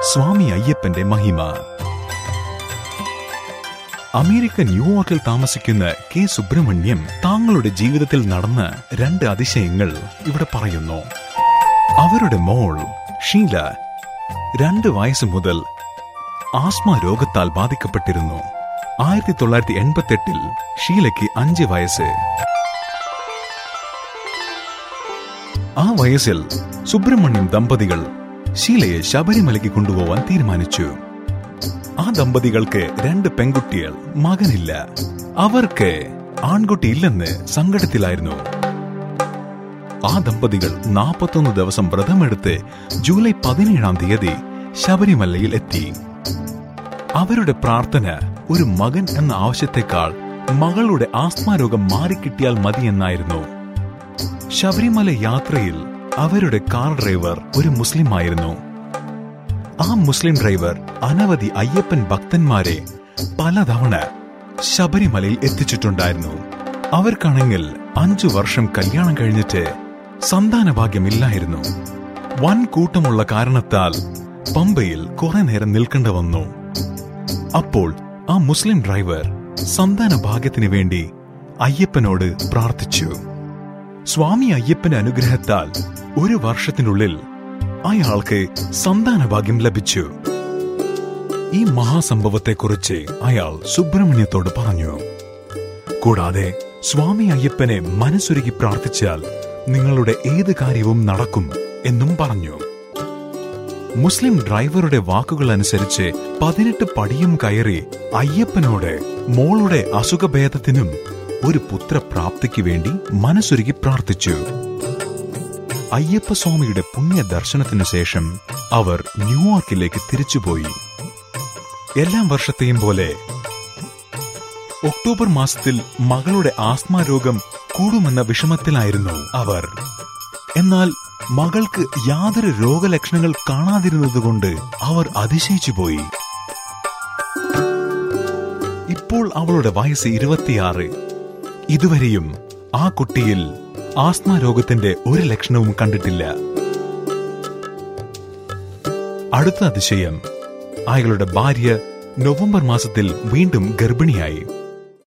സ്വാമി അയ്യപ്പന്റെ മഹിമ അമേരിക്ക ന്യൂയോർക്കിൽ താമസിക്കുന്ന കെ സുബ്രഹ്മണ്യം താങ്കളുടെ ജീവിതത്തിൽ നടന്ന രണ്ട് അതിശയങ്ങൾ ഇവിടെ പറയുന്നു അവരുടെ മോൾ ഷീല രണ്ട് വയസ്സ് മുതൽ ആസ്മ രോഗത്താൽ ബാധിക്കപ്പെട്ടിരുന്നു ആയിരത്തി തൊള്ളായിരത്തി എൺപത്തെട്ടിൽ ഷീലയ്ക്ക് അഞ്ച് വയസ്സ് ആ വയസ്സിൽ സുബ്രഹ്മണ്യം ദമ്പതികൾ ഷീലയെ ശബരിമലയ്ക്ക് കൊണ്ടുപോവാൻ തീരുമാനിച്ചു ആ ദമ്പതികൾക്ക് രണ്ട് പെൺകുട്ടികൾ മകനില്ല അവർക്ക് ആൺകുട്ടിയില്ലെന്ന് സങ്കടത്തിലായിരുന്നു ആ ദമ്പതികൾ നാൽപ്പത്തൊന്ന് ദിവസം വ്രതമെടുത്ത് ജൂലൈ പതിനേഴാം തീയതി ശബരിമലയിൽ എത്തി അവരുടെ പ്രാർത്ഥന ഒരു മകൻ എന്ന ആവശ്യത്തെക്കാൾ മകളുടെ ആസ്മാരോഗം മാറിക്കിട്ടിയാൽ മതിയെന്നായിരുന്നു ശബരിമല യാത്രയിൽ അവരുടെ കാർ ഡ്രൈവർ ഒരു മുസ്ലിം ആയിരുന്നു ആ മുസ്ലിം ഡ്രൈവർ അനവധി അയ്യപ്പൻ ഭക്തന്മാരെ പലതവണ ശബരിമലയിൽ എത്തിച്ചിട്ടുണ്ടായിരുന്നു അവർക്കാണെങ്കിൽ അഞ്ചു വർഷം കല്യാണം കഴിഞ്ഞിട്ട് സന്താനഭാഗ്യമില്ലായിരുന്നു വൻ കൂട്ടമുള്ള കാരണത്താൽ പമ്പയിൽ കുറെ നേരം നിൽക്കേണ്ട വന്നു അപ്പോൾ ആ മുസ്ലിം ഡ്രൈവർ സന്താന ഭാഗ്യത്തിന് വേണ്ടി അയ്യപ്പനോട് പ്രാർത്ഥിച്ചു സ്വാമി അയ്യപ്പന്റെ അനുഗ്രഹത്താൽ ഒരു വർഷത്തിനുള്ളിൽ അയാൾക്ക് സന്താന ഭാഗ്യം ലഭിച്ചു ഈ മഹാസംഭവത്തെക്കുറിച്ച് അയാൾ സുബ്രഹ്മണ്യത്തോട് പറഞ്ഞു കൂടാതെ സ്വാമി അയ്യപ്പനെ മനസ്സുരുകി പ്രാർത്ഥിച്ചാൽ നിങ്ങളുടെ ഏത് കാര്യവും നടക്കും എന്നും പറഞ്ഞു മുസ്ലിം ഡ്രൈവറുടെ വാക്കുകൾ അനുസരിച്ച് പതിനെട്ട് പടിയും കയറി അയ്യപ്പനോട് മോളുടെ അസുഖഭേദത്തിനും ഒരു പുത്രപ്രാപ്തിക്ക് വേണ്ടി മനസ്സുരുകി പ്രാർത്ഥിച്ചു അയ്യപ്പസ്വാമിയുടെ പുണ്യ ദർശനത്തിനു ശേഷം അവർ ന്യൂയോർക്കിലേക്ക് തിരിച്ചുപോയി എല്ലാം വർഷത്തെയും പോലെ ഒക്ടോബർ മാസത്തിൽ മകളുടെ ആസ്മാ രോഗം കൂടുമെന്ന വിഷമത്തിലായിരുന്നു അവർ എന്നാൽ മകൾക്ക് യാതൊരു രോഗലക്ഷണങ്ങൾ കാണാതിരുന്നതുകൊണ്ട് അവർ അതിശയിച്ചുപോയി ഇപ്പോൾ അവളുടെ വയസ്സ് ഇരുപത്തിയാറ് ഇതുവരെയും ആ കുട്ടിയിൽ ആസ്മ രോഗത്തിന്റെ ഒരു ലക്ഷണവും കണ്ടിട്ടില്ല അടുത്ത അതിശയം അയാളുടെ ഭാര്യ നവംബർ മാസത്തിൽ വീണ്ടും ഗർഭിണിയായി